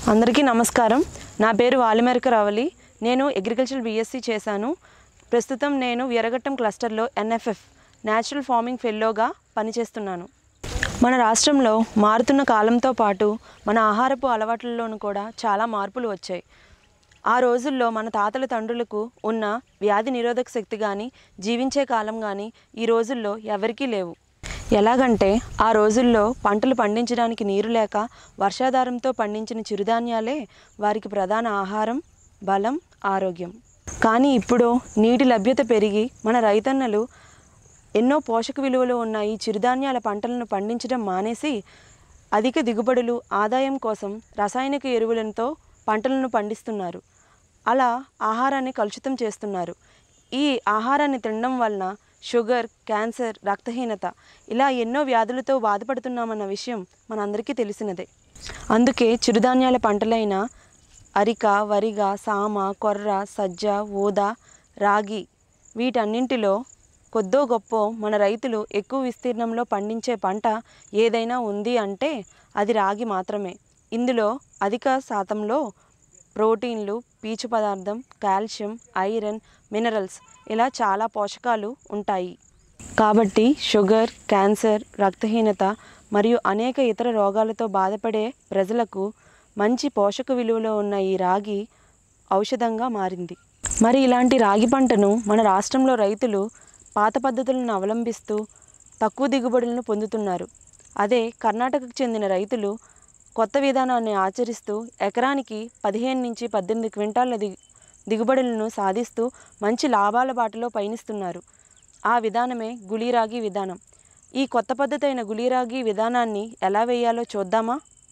అందరికీ నమస్కారం నా పేరు వాలిమెరక రవలి నేను అగ్రికల్చర్ బీఎస్సీ చేశాను ప్రస్తుతం నేను వీరఘట్టం క్లస్టర్లో ఎన్ఎఫ్ఎఫ్ న్యాచురల్ ఫార్మింగ్ ఫెల్లోగా పనిచేస్తున్నాను మన రాష్ట్రంలో మారుతున్న కాలంతో పాటు మన ఆహారపు అలవాట్లలోనూ కూడా చాలా మార్పులు వచ్చాయి ఆ రోజుల్లో మన తాతల తండ్రులకు ఉన్న వ్యాధి నిరోధక శక్తి కానీ జీవించే కాలం కానీ ఈ రోజుల్లో ఎవరికీ లేవు ఎలాగంటే ఆ రోజుల్లో పంటలు పండించడానికి నీరు లేక వర్షాధారంతో పండించిన చిరుధాన్యాలే వారికి ప్రధాన ఆహారం బలం ఆరోగ్యం కానీ ఇప్పుడు నీటి లభ్యత పెరిగి మన రైతన్నలు ఎన్నో పోషక విలువలు ఉన్న ఈ చిరుధాన్యాల పంటలను పండించడం మానేసి అధిక దిగుబడులు ఆదాయం కోసం రసాయనిక ఎరువులతో పంటలను పండిస్తున్నారు అలా ఆహారాన్ని కలుషితం చేస్తున్నారు ఈ ఆహారాన్ని తినడం వలన షుగర్ క్యాన్సర్ రక్తహీనత ఇలా ఎన్నో వ్యాధులతో బాధపడుతున్నామన్న విషయం మనందరికీ తెలిసినదే అందుకే చిరుధాన్యాల పంటలైన అరిక వరిగ సామ కొర్ర సజ్జ ఊద రాగి వీటన్నింటిలో కొద్దో గొప్ప మన రైతులు ఎక్కువ విస్తీర్ణంలో పండించే పంట ఏదైనా ఉంది అంటే అది రాగి మాత్రమే ఇందులో అధిక శాతంలో ప్రోటీన్లు పీచు పదార్థం కాల్షియం ఐరన్ మినరల్స్ ఇలా చాలా పోషకాలు ఉంటాయి కాబట్టి షుగర్ క్యాన్సర్ రక్తహీనత మరియు అనేక ఇతర రోగాలతో బాధపడే ప్రజలకు మంచి పోషక విలువలో ఉన్న ఈ రాగి ఔషధంగా మారింది మరి ఇలాంటి రాగి పంటను మన రాష్ట్రంలో రైతులు పాత పద్ధతులను అవలంబిస్తూ తక్కువ దిగుబడులను పొందుతున్నారు అదే కర్ణాటకకు చెందిన రైతులు కొత్త విధానాన్ని ఆచరిస్తూ ఎకరానికి పదిహేను నుంచి పద్దెనిమిది క్వింటాల దిగు దిగుబడులను సాధిస్తూ మంచి లాభాల బాటలో పయనిస్తున్నారు ఆ విధానమే గుళీరాగి విధానం ఈ కొత్త పద్ధతి అయిన గుళీరాగి విధానాన్ని ఎలా వేయాలో చూద్దామా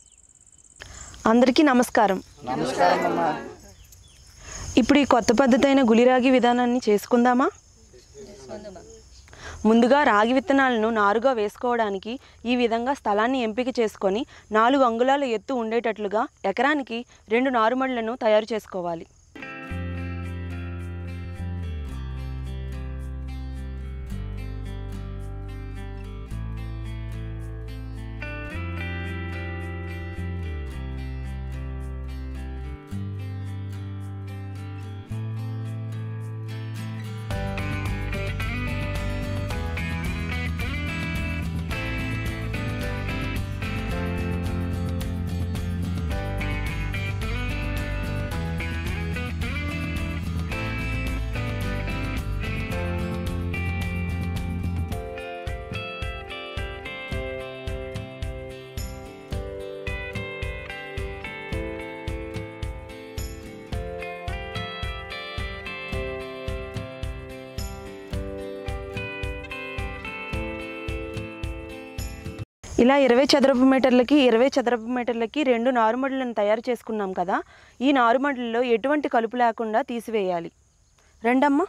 అందరికీ నమస్కారం ఇప్పుడు ఈ కొత్త పద్ధతి అయిన గుళిరాగి విధానాన్ని చేసుకుందామా ముందుగా రాగి విత్తనాలను నారుగా వేసుకోవడానికి ఈ విధంగా స్థలాన్ని ఎంపిక చేసుకొని నాలుగు అంగుళాల ఎత్తు ఉండేటట్లుగా ఎకరానికి రెండు నారుమడులను తయారు చేసుకోవాలి ఇలా ఇరవై చదరపు మీటర్లకి ఇరవై చదరపు మీటర్లకి రెండు నారుమడులను తయారు చేసుకున్నాం కదా ఈ నారుమడులలో ఎటువంటి కలుపు లేకుండా తీసివేయాలి రెండమ్మా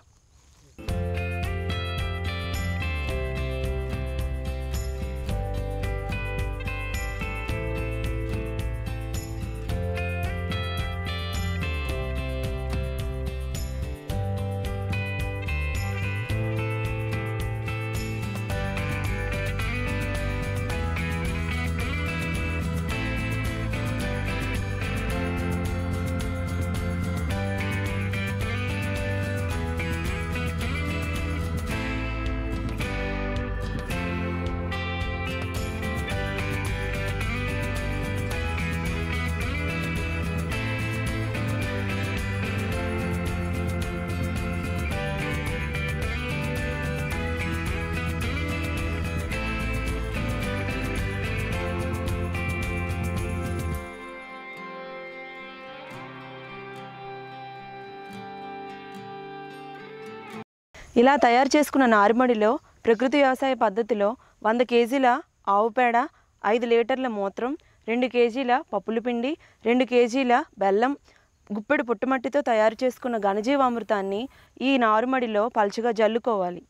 ఇలా తయారు చేసుకున్న నారుమడిలో ప్రకృతి వ్యవసాయ పద్ధతిలో వంద కేజీల ఆవు పేడ ఐదు లీటర్ల మూత్రం రెండు కేజీల పప్పుల పిండి రెండు కేజీల బెల్లం గుప్పెడు పుట్టుమట్టితో తయారు చేసుకున్న ఘనజీవామృతాన్ని ఈ నారుమడిలో పలుచగా జల్లుకోవాలి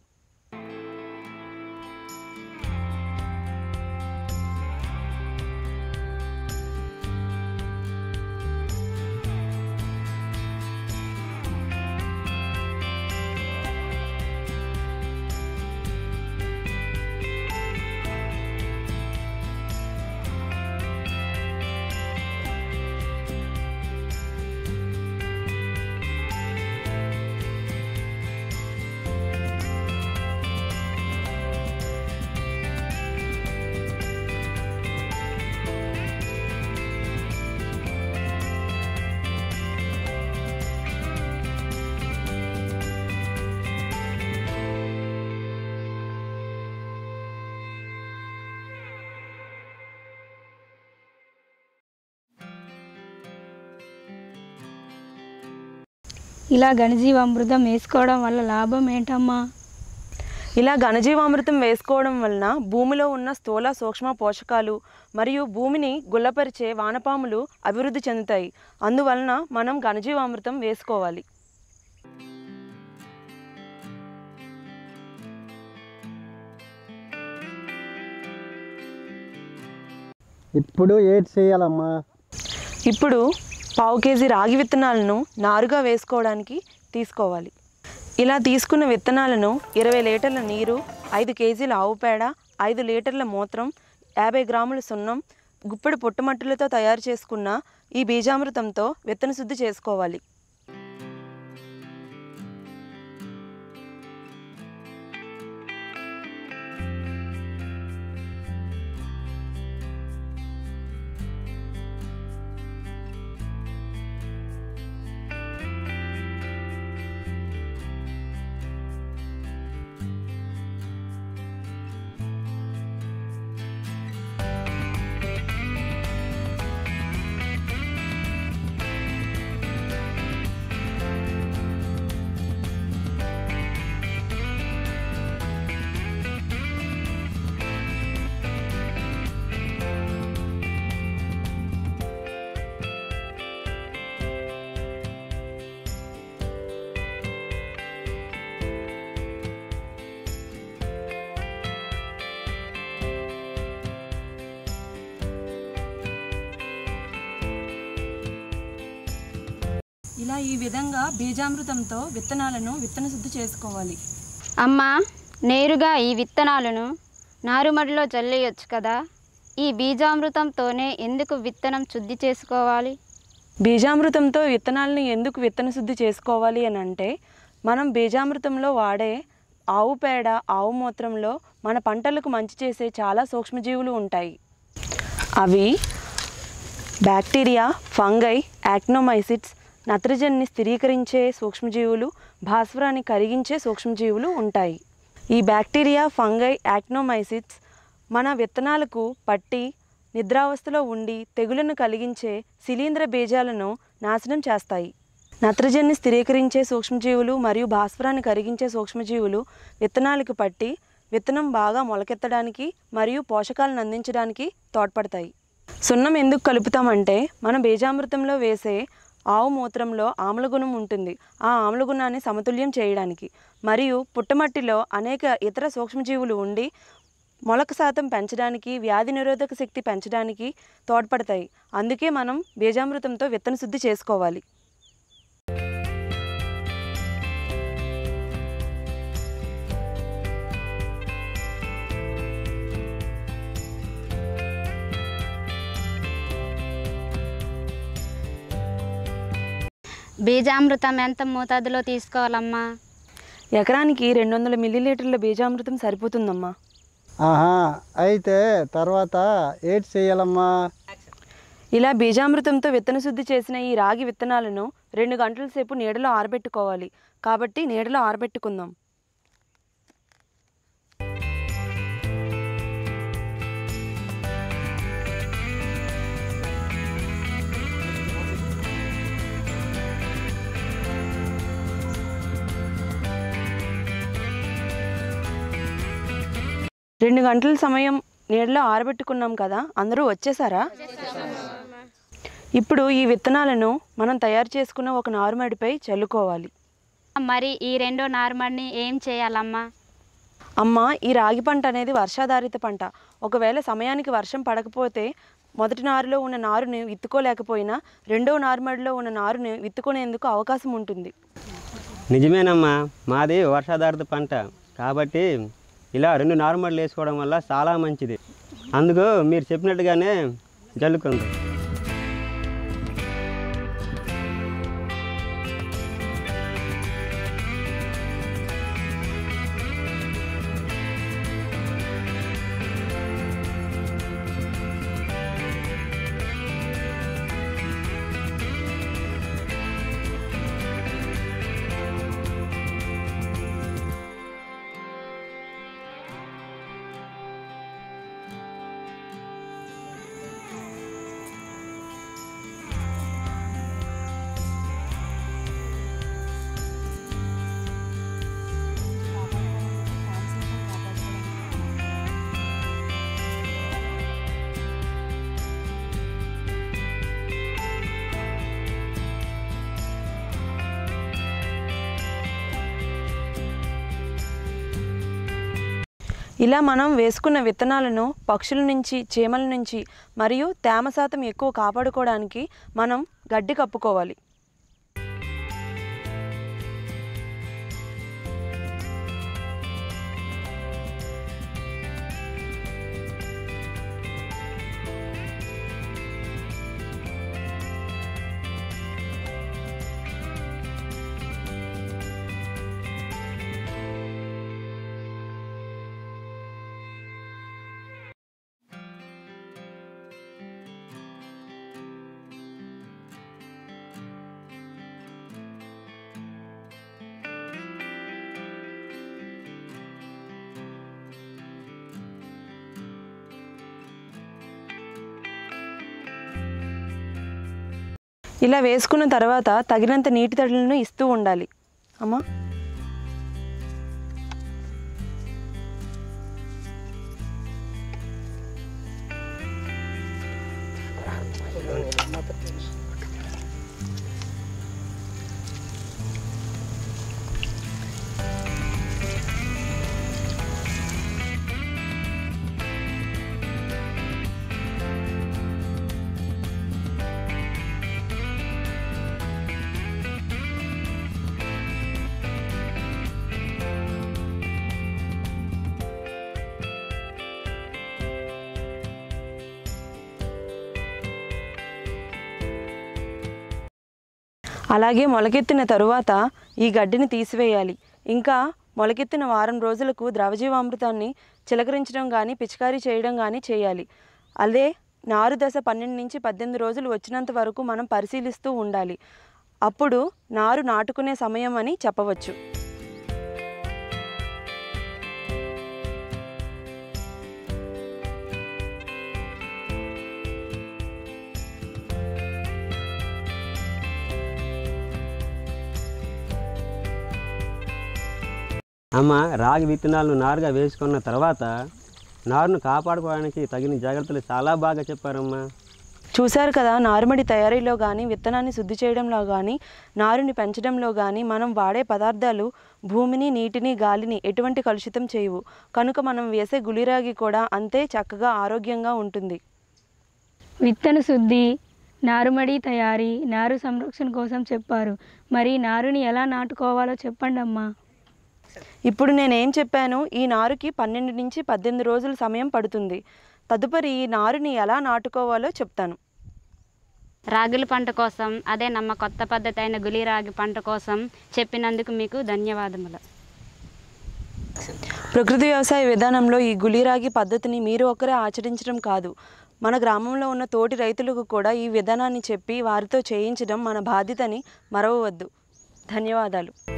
ఇలా ఘనజీవామృతం వేసుకోవడం వల్ల లాభం ఏంటమ్మా ఇలా ఘనజీవామృతం వేసుకోవడం వలన భూమిలో ఉన్న స్థూల సూక్ష్మ పోషకాలు మరియు భూమిని గుల్లపరిచే వానపాములు అభివృద్ధి చెందుతాయి అందువలన మనం ఘనజీవామృతం వేసుకోవాలి ఇప్పుడు ఏది చేయాలమ్మా ఇప్పుడు పావు కేజీ రాగి విత్తనాలను నారుగా వేసుకోవడానికి తీసుకోవాలి ఇలా తీసుకున్న విత్తనాలను ఇరవై లీటర్ల నీరు ఐదు కేజీల ఆవు పేడ ఐదు లీటర్ల మూత్రం యాభై గ్రాముల సున్నం గుప్పెడు పుట్టమట్టులతో తయారు చేసుకున్న ఈ బీజామృతంతో విత్తన శుద్ధి చేసుకోవాలి ఇలా ఈ విధంగా బీజామృతంతో విత్తనాలను విత్తన శుద్ధి చేసుకోవాలి అమ్మా నేరుగా ఈ విత్తనాలను నారుమడిలో చల్లేయొచ్చు కదా ఈ బీజామృతంతోనే ఎందుకు విత్తనం శుద్ధి చేసుకోవాలి బీజామృతంతో విత్తనాలను ఎందుకు విత్తన శుద్ధి చేసుకోవాలి అని అంటే మనం బీజామృతంలో వాడే ఆవు పేడ ఆవు మూత్రంలో మన పంటలకు మంచి చేసే చాలా సూక్ష్మజీవులు ఉంటాయి అవి బ్యాక్టీరియా ఫంగై యాక్నోమైసిట్స్ నత్రజనిని స్థిరీకరించే సూక్ష్మజీవులు భాస్వరాన్ని కరిగించే సూక్ష్మజీవులు ఉంటాయి ఈ బ్యాక్టీరియా ఫంగై యాక్నోమైసిట్స్ మన విత్తనాలకు పట్టి నిద్రావస్థలో ఉండి తెగులను కలిగించే శిలీంద్ర బీజాలను నాశనం చేస్తాయి నత్రజనిని స్థిరీకరించే సూక్ష్మజీవులు మరియు భాస్వరాన్ని కరిగించే సూక్ష్మజీవులు విత్తనాలకు పట్టి విత్తనం బాగా మొలకెత్తడానికి మరియు పోషకాలను అందించడానికి తోడ్పడతాయి సున్నం ఎందుకు కలుపుతామంటే మన బీజామృతంలో వేసే ఆవు మూత్రంలో ఆమ్లగుణం ఉంటుంది ఆ ఆమ్లగుణాన్ని సమతుల్యం చేయడానికి మరియు పుట్టమట్టిలో అనేక ఇతర సూక్ష్మజీవులు ఉండి మొలక శాతం పెంచడానికి వ్యాధి నిరోధక శక్తి పెంచడానికి తోడ్పడతాయి అందుకే మనం బీజామృతంతో విత్తన శుద్ధి చేసుకోవాలి బీజామృతం ఎంత మోతాదులో తీసుకోవాలమ్మా ఎకరానికి రెండు వందల మిల్లీలీటర్ల బీజామృతం సరిపోతుందమ్మా ఆహా అయితే తర్వాత ఏది చేయాలమ్మా ఇలా బీజామృతంతో విత్తన శుద్ధి చేసిన ఈ రాగి విత్తనాలను రెండు గంటల సేపు నీడలో ఆరబెట్టుకోవాలి కాబట్టి నీడలో ఆరబెట్టుకుందాం రెండు గంటల సమయం నీడలో ఆరబెట్టుకున్నాం కదా అందరూ వచ్చేసారా ఇప్పుడు ఈ విత్తనాలను మనం తయారు చేసుకున్న ఒక నారుమడిపై చల్లుకోవాలి మరి ఈ రెండో నార్మల్ని ఏం చేయాలమ్మా అమ్మ ఈ రాగి పంట అనేది వర్షాధారిత పంట ఒకవేళ సమయానికి వర్షం పడకపోతే మొదటి నారులో ఉన్న నారుని విత్తుకోలేకపోయినా రెండో నారుమడిలో ఉన్న నారుని విత్తుకునేందుకు అవకాశం ఉంటుంది నిజమేనమ్మా మాది వర్షాధారిత పంట కాబట్టి ఇలా రెండు నార్మల్ వేసుకోవడం వల్ల చాలా మంచిది అందుకు మీరు చెప్పినట్టుగానే జల్లుకుందాం ఇలా మనం వేసుకున్న విత్తనాలను పక్షుల నుంచి చీమల నుంచి మరియు తేమ శాతం ఎక్కువ కాపాడుకోవడానికి మనం గడ్డి కప్పుకోవాలి ఇలా వేసుకున్న తర్వాత తగినంత నీటి తడులను ఇస్తూ ఉండాలి అమ్మా అలాగే మొలకెత్తిన తరువాత ఈ గడ్డిని తీసివేయాలి ఇంకా మొలకెత్తిన వారం రోజులకు ద్రవజీవామృతాన్ని చిలకరించడం కానీ పిచికారీ చేయడం కానీ చేయాలి అదే నారు దశ పన్నెండు నుంచి పద్దెనిమిది రోజులు వచ్చినంత వరకు మనం పరిశీలిస్తూ ఉండాలి అప్పుడు నారు నాటుకునే సమయం అని చెప్పవచ్చు అమ్మ రాగి విత్తనాలను నారుగా వేసుకున్న తర్వాత నారును కాపాడుకోవడానికి తగిన జాగ్రత్తలు చాలా బాగా చెప్పారమ్మా చూశారు కదా నారుమడి తయారీలో కానీ విత్తనాన్ని శుద్ధి చేయడంలో కానీ నారుని పెంచడంలో కానీ మనం వాడే పదార్థాలు భూమిని నీటిని గాలిని ఎటువంటి కలుషితం చేయవు కనుక మనం వేసే గులిరాగి కూడా అంతే చక్కగా ఆరోగ్యంగా ఉంటుంది విత్తన శుద్ధి నారుమడి తయారీ నారు సంరక్షణ కోసం చెప్పారు మరి నారుని ఎలా నాటుకోవాలో చెప్పండి అమ్మా ఇప్పుడు నేనేం చెప్పాను ఈ నారుకి పన్నెండు నుంచి పద్దెనిమిది రోజుల సమయం పడుతుంది తదుపరి ఈ నారుని ఎలా నాటుకోవాలో చెప్తాను రాగుల పంట కోసం అదే నమ్మ కొత్త పద్ధతి అయిన గులి రాగి పంట కోసం చెప్పినందుకు మీకు ధన్యవాదములు ప్రకృతి వ్యవసాయ విధానంలో ఈ గులిరాగి పద్ధతిని మీరు ఒకరే ఆచరించడం కాదు మన గ్రామంలో ఉన్న తోటి రైతులకు కూడా ఈ విధానాన్ని చెప్పి వారితో చేయించడం మన బాధ్యతని మరవవద్దు ధన్యవాదాలు